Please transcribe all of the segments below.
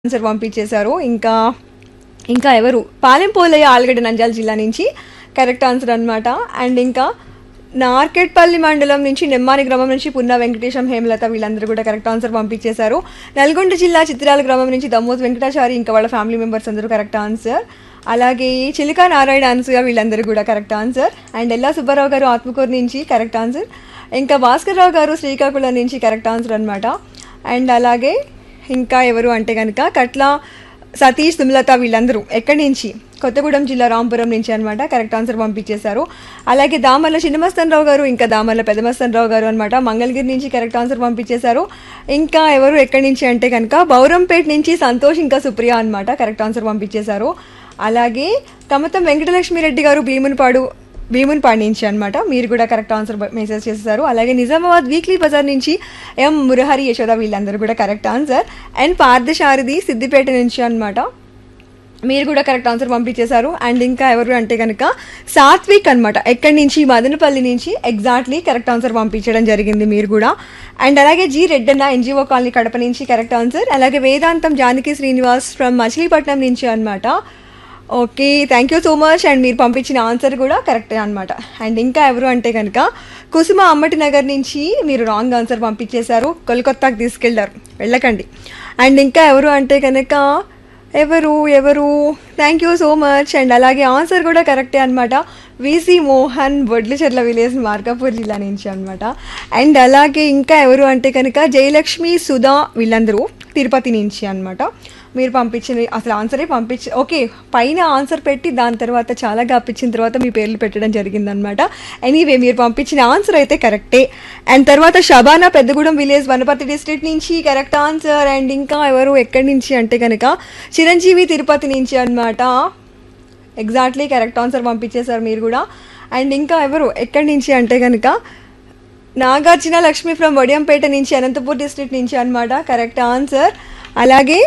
answer పంపించేశారు ఇంకా ఇంకా ఎవరు పాలెంపోలయ్య ఆలగడ్డ నంద్యాల జిల్లా నుంచి కరెక్ట్ ఆన్సర్ అన్నమాట అండ్ ఇంకా నార్కెట్పల్లి మండలం నుంచి నెమ్మాని గ్రామం నుంచి పున్నా వెంకటేశం హేమలత వీళ్ళందరూ కూడా కరెక్ట్ ఆన్సర్ పంపించేశారు నల్గొండ జిల్లా చిత్రాల గ్రామం నుంచి దమ్మోత్ వెంకటాచారి ఇంకా వాళ్ళ ఫ్యామిలీ మెంబర్స్ అందరూ కరెక్ట్ ఆన్సర్ అలాగే చిలికా నారాయణ ఆన్సర్ వీళ్ళందరూ కూడా కరెక్ట్ ఆన్సర్ అండ్ ఎల్లా సుబ్బారావు గారు ఆత్మకూరు నుంచి కరెక్ట్ ఆన్సర్ ఇంకా భాస్కర్ రావు గారు శ్రీకాకుళం నుంచి కరెక్ట్ ఆన్సర్ అనమాట అండ్ అలాగే ఇంకా ఎవరు అంటే కనుక కట్ల సతీష్ సుమలత వీళ్ళందరూ ఎక్కడి నుంచి కొత్తగూడెం జిల్లా రాంపురం నుంచి అనమాట కరెక్ట్ ఆన్సర్ పంపించేశారు అలాగే దామర్ల చిన్నమస్తన్ రావు గారు ఇంకా దామర్ల పెద్దమస్తన్ రావు గారు అనమాట మంగళగిరి నుంచి కరెక్ట్ ఆన్సర్ పంపించేశారు ఇంకా ఎవరు ఎక్కడి నుంచి అంటే కనుక బౌరంపేట నుంచి సంతోష్ ఇంకా సుప్రియ అనమాట కరెక్ట్ ఆన్సర్ పంపించేశారు అలాగే కమతం వెంకటలక్ష్మి రెడ్డి గారు భీమునిపాడు భీమునిపాడు నుంచి అనమాట మీరు కూడా కరెక్ట్ ఆన్సర్ మెసేజ్ చేశారు అలాగే నిజామాబాద్ వీక్లీ బజార్ నుంచి ఎం మురహరి యశోద వీళ్ళందరూ కూడా correct answer and Parthasarathi Siddipet నుంచి అనమాట మీరు కూడా కరెక్ట్ ఆన్సర్ పంపించేశారు అండ్ ఇంకా ఎవరు అంటే కనుక సాత్విక్ అనమాట ఎక్కడి నుంచి మదనపల్లి నుంచి ఎగ్జాక్ట్లీ కరెక్ట్ ఆన్సర్ పంపించడం జరిగింది మీరు కూడా అండ్ అలాగే G Reddanna NGO colony Kadapa నుంచి కరెక్ట్ ఆన్సర్ అలాగే వేదాంతం జానకి శ్రీనివాస్ ఫ్రమ్ మచిలీపట్నం నుంచి అనమాట okay thank you so much and మీరు పంపించిన ఆన్సర్ కూడా కరెక్టే అనమాట అండ్ ఇంకా ఎవరు అంటే కనుక కుసుమ అమ్మటి నగర్ నుంచి మీరు రాంగ్ ఆన్సర్ పంపించేశారు కోల్కత్తాకి తీసుకెళ్లారు వెళ్ళకండి అండ్ ఇంకా ఎవరు అంటే కనుక ఎవరు ఎవరు thank you so much and అలాగే ఆన్సర్ కూడా కరెక్టే అనమాట విసి మోహన్ బొడ్లచెర్ల విలేజ్ మార్కాపూర్ జిల్లా నుంచి అనమాట అండ్ అలాగే ఇంకా ఎవరు అంటే కనుక జయలక్ష్మి సుధా వీళ్ళందరూ తిరుపతి నుంచి అనమాట మీరు పంపించిన అసలు ఆన్సరే పంపించి ఓకే పైన ఆన్సర్ పెట్టి దాని తర్వాత చాలా గాపించిన తర్వాత మీ పేర్లు పెట్టడం జరిగిందనమాట ఎనీవే మీరు పంపించిన ఆన్సర్ అయితే కరెక్టే అండ్ తర్వాత షబానా పెద్దగూడెం విలేజ్ వనపర్తి డిస్ట్రిక్ట్ నుంచి కరెక్ట్ ఆన్సర్ అండ్ ఇంకా ఎవరు ఎక్కడి నుంచి అంటే కనుక చిరంజీవి తిరుపతి నుంచి అనమాట ఎగ్జాక్ట్లీ కరెక్ట్ ఆన్సర్ పంపించేశారు మీరు కూడా అండ్ ఇంకా ఎవరు ఎక్కడి నుంచి అంటే కనుక నాగార్జున లక్ష్మి ఫ్రమ్ వడియంపేట నుంచి అనంతపూర్ డిస్ట్రిక్ట్ నుంచి అనమాట కరెక్ట్ ఆన్సర్ అలాగే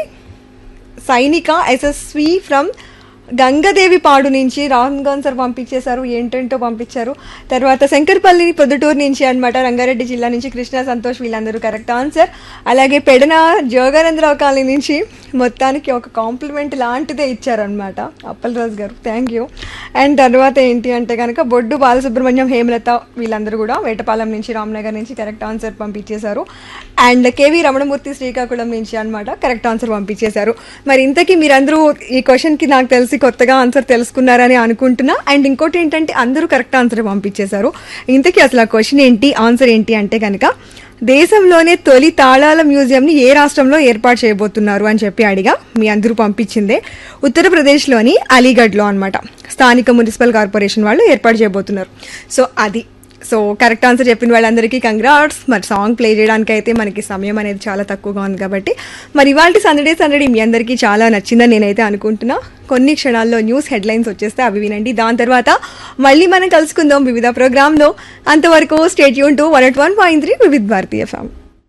సైనిక ఎస్ఎస్వి ఫ్రమ్ గంగదేవి పాడు నుంచి రామ్ ఆన్సర్ పంపించేశారు ఏంటంటో పంపించారు తర్వాత శంకర్పల్లి పొద్దుటూరు నుంచి అనమాట రంగారెడ్డి జిల్లా నుంచి కృష్ణ సంతోష్ వీళ్ళందరూ కరెక్ట్ ఆన్సర్ అలాగే పెడన జోగానందరావు కాలనీ నుంచి మొత్తానికి ఒక కాంప్లిమెంట్ లాంటిదే ఇచ్చారనమాట అప్పలరాజు గారు థ్యాంక్ యూ అండ్ తర్వాత ఏంటి అంటే కనుక బొడ్డు బాలసుబ్రహ్మణ్యం హేమలత వీళ్ళందరూ కూడా వేటపాలెం నుంచి రామ్నగర్ నుంచి కరెక్ట్ ఆన్సర్ పంపించేశారు అండ్ కేవీ రమణమూర్తి శ్రీకాకుళం నుంచి అనమాట కరెక్ట్ ఆన్సర్ పంపించేశారు మరి ఇంతకీ మీరందరూ ఈ క్వశ్చన్కి నాకు తెలిసి కొత్తగా ఆన్సర్ తెలుసుకున్నారని అనుకుంటున్నా అండ్ ఇంకోటి ఏంటంటే అందరూ కరెక్ట్ ఆన్సర్ పంపించేశారు ఇంతకీ అసలు ఆ క్వశ్చన్ ఏంటి ఆన్సర్ ఏంటి అంటే కనుక దేశంలోనే తొలి తాళాల మ్యూజియంని ఏ రాష్ట్రంలో ఏర్పాటు చేయబోతున్నారు అని చెప్పి అడిగా మీ అందరూ పంపించిందే ఉత్తరప్రదేశ్లోని అలీగఢ్లో అనమాట స్థానిక మున్సిపల్ కార్పొరేషన్ వాళ్ళు ఏర్పాటు చేయబోతున్నారు సో అది సో కరెక్ట్ ఆన్సర్ చెప్పిన వాళ్ళందరికీ కంగ్రాట్స్ మరి సాంగ్ ప్లే చేయడానికి అయితే మనకి సమయం అనేది చాలా తక్కువగా ఉంది కాబట్టి మరి ఇవాళ సందడే సందడి మీ అందరికీ చాలా నచ్చిందని నేనైతే అనుకుంటున్నా కొన్ని క్షణాల్లో న్యూస్ హెడ్లైన్స్ వచ్చేస్తే అవి వినండి దాని తర్వాత మళ్ళీ మనం కలుసుకుందాం వివిధ ప్రోగ్రాంలో అంతవరకు స్టేట్ యూన్ to one at one point three Vividha Bharatiya ఫ్యామ్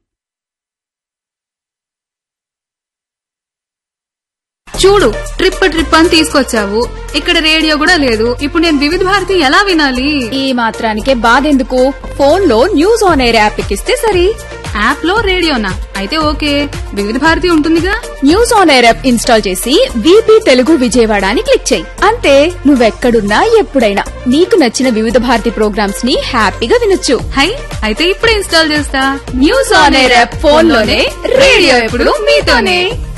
చూడు ట్రిప్ ట్రిప్ అని తీసుకొచ్చావు ఇక్కడ రేడియో కూడా లేదు ఇప్పుడు నేను వివిధ భారతి ఎలా వినాలి ఈ మాత్రానికే బాధెందుకు ఫోన్ లో న్యూస్ ఆన్ ఎయిర్ యాప్ ఎక్కిస్తే సరి యాప్ లో రేడియోనా అయితే ఓకే వివిధ భారతి ఉంటుందిగా News on Air app install చేసి వీపీ తెలుగు విజయవాడ అని క్లిక్ చేయి అంతే నువ్వెక్కడున్నా ఎప్పుడైనా నీకు నచ్చిన వివిధ భారతి ప్రోగ్రామ్స్ ని హ్యాపీగా వినొచ్చు హై అయితే ఇప్పుడే ఇన్స్టాల్ చేస్తా News on Air app phone లోనే రేడియో ఎప్పుడు మీతోనే